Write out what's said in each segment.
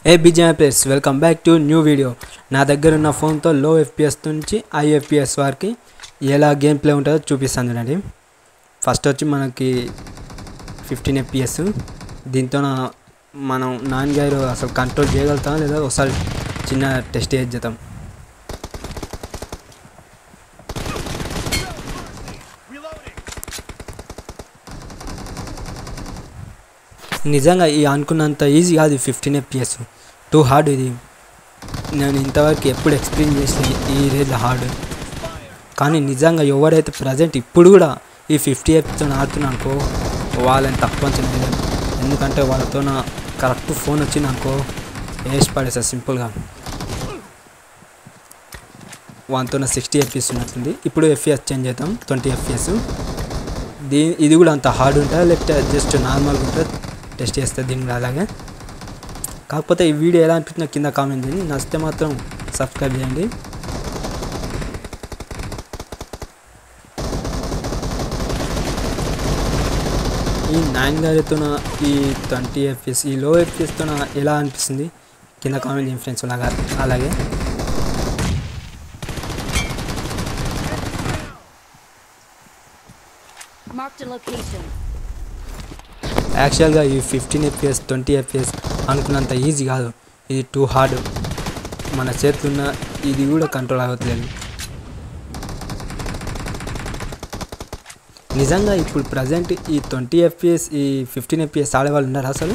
A B G M plays welcome back to new video నా దగ్గర ఉన్న ఫోన్తో లో ఎఫ్పిఎస్ నుంచి ఐ ఎఫ్పిఎస్ వరకు ఎలా గేమ్ ప్లే ఉంటుందో చూపిస్తాను చూడండి ఫస్ట్ వచ్చి మనకి ఫిఫ్టీన్ ఎఫ్పిఎస్ దీంతో నా- మనం నాన్ గైర్ అసలు కంట్రోల్ చేయగలుగుతాం లేదా ఒకసారి చిన్న టెస్ట్ చేద్దాం నిజంగా ఈ అనుకున్నంత ఈజీ కాదు ఫిఫ్టీన్ ఎఫ్పిఎస్ టూ హార్డ్ ఇది నేను ఇంతవరకు ఎప్పుడు ఎక్స్పీరియన్స్ చేసిన ఈ రేంజ్ హార్డ్ కానీ నిజంగా ఎవరైతే ప్రజెంట్ ఇప్పుడు కూడా ఈ ఫిఫ్టీ ఎఫ్తో ఆడుతున్నా అనుకో వాళ్ళని తక్కువ అంచనా వేయలేం. ఎందుకంటే వాళ్ళతో నా కరెక్ట్ ఫోన్ వచ్చింది అనుకో వేసి పడేస్తారు సింపుల్గా వాళ్ళతో నా సిక్స్టీ ఎఫ్పిఎస్ ఉన్నట్టుంది ఇప్పుడు ఎఫ్పిఎస్ చేంజ్ చేద్దాం ట్వంటీ ఎఫ్పిఎస్ దీ ఇది కూడా అంత హార్డ్ ఉంటుందా లేకపోతే జస్ట్ నార్మల్గా ఉంటుందా టెస్ట్ చేస్తే దీన్ని కూడా అలాగే కాకపోతే ఈ వీడియో ఎలా అనిపించిందో కింద కామెంట్ చేయండి నచ్చితే మాత్రం సబ్స్క్రైబ్ చేయండి ఈ నైన్ గారితో ఈ ట్వంటీ ఎఫ్ఎస్ ఈ లో ఎఫ్ఎస్తో ఎలా అనిపిస్తుంది కింద కామెంట్ చేయండి ఫ్రెండ్స్ అలాగా అలాగే Marked a location. యాక్చువల్గా ఈ ఫిఫ్టీన్ ఎఫ్పిఎస్ ట్వంటీ ఎఫ్పిఎస్ అనుకున్నంత ఈజీ కాదు ఇది టూ హార్డ్ మన చేతులున్న ఇది కూడా కంట్రోల్ అవ్వట్లేదు నిజంగా ఇప్పుడు ప్రజెంట్ ఈ ట్వంటీ ఎఫ్పిఎస్ ఈ ఫిఫ్టీన్ ఎఫ్పిఎస్ ఆడే వాళ్ళు ఉన్నారు అసలు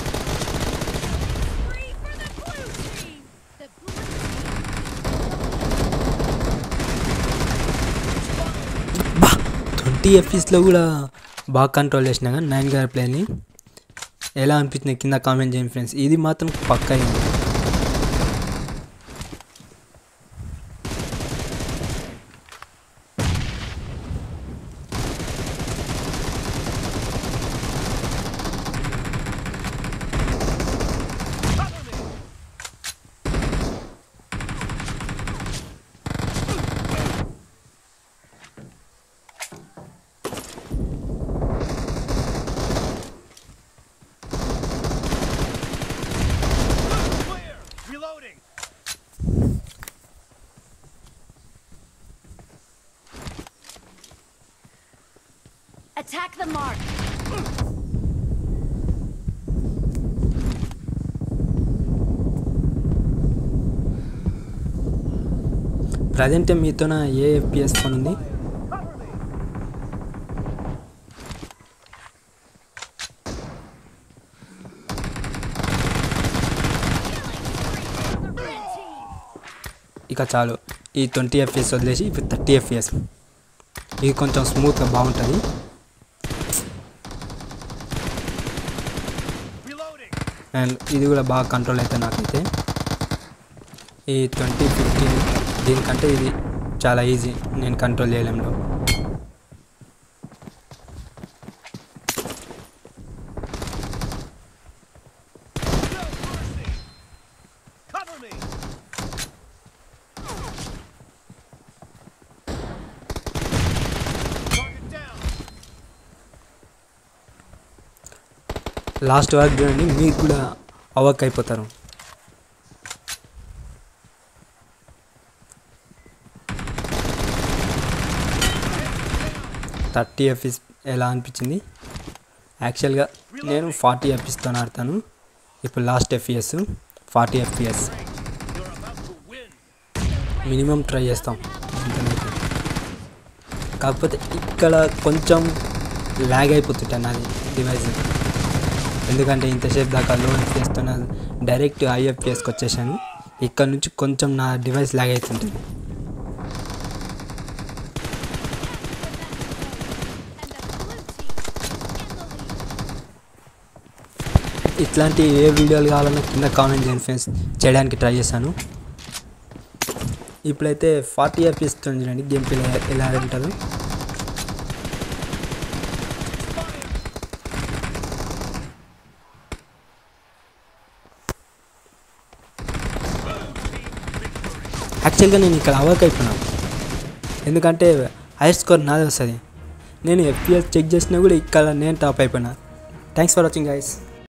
బా ట్వంటీ ఎఫ్పిఎస్లో కూడా బాగా కంట్రోల్ చేసినా కానీ నైన్ గారి ప్లేని ఎలా అనిపించింది కింద కామెంట్ చేయండి ఫ్రెండ్స్ ఇది మాత్రం పక్కా అయింది Reloading. Attack the mark. Present మీతోన ఏ ఎఫ్పిఎస్ ఫోన్ ఉంది ఇక చాలు ఈ ట్వంటీ ఎఫ్పిఎస్ వదిలేసి ఇప్పుడు థర్టీ ఎఫ్పిఎస్ ఇది కొంచెం స్మూత్గా బాగుంటుంది Reloading. అండ్ ఇది కూడా బాగా కంట్రోల్ అవుతుంది నాకైతే ఈ ట్వంటీ ఫిఫ్టీన్ దీనికంటే ఇది చాలా ఈజీ నేను కంట్రోల్ చేయలేంలో Cover me. Target down. Last వరకు చూడండి మీకు కూడా అవర్క్ అయిపోతారు థర్టీ ఎఫ్ఎస్ ఎలా అనిపించింది యాక్చువల్గా నేను ఫార్టీ ఎఫ్ఎస్తో ఆడతాను ఇప్పుడు last FPS forty FPS You're about to win. Minimum try చేస్తాం ఇంతనైతే కాకపోతే ఇక్కడ కొంచెం ల్యాగ్ అయిపోతుంటా నాది డివైస్ ఎందుకంటే ఇంతసేపు దాకా లో ఎఫ్పిఎస్తో డైరెక్ట్ ఐఎఫ్పిఎస్కి వచ్చేసాను ఇక్కడ నుంచి కొంచెం నా డివైస్ ల్యాగ్ అవుతుంటుంది ఇట్లాంటి ఏ వీడియోలు కావాలన్నా కింద కామెంట్ చేయండి ఫ్రెండ్స్ చేయడానికి ట్రై చేశాను ఇప్పుడైతే ఫార్టీ ఎఫ్ఎస్ చూడండి గేమ్ ప్లే ఎలా ఉంటుందో యాక్చువల్గా నేను ఇక్కడ అవర్క్ అయిపోయినాను ఎందుకంటే హైయర్ స్కోర్ నాదే వస్తుంది నేను ఎఫ్పిఎస్ చెక్ చేసినా కూడా ఇక్కడ నేను టాప్ అయిపోయినా థ్యాంక్స్ ఫర్ వాచింగ్ గైస్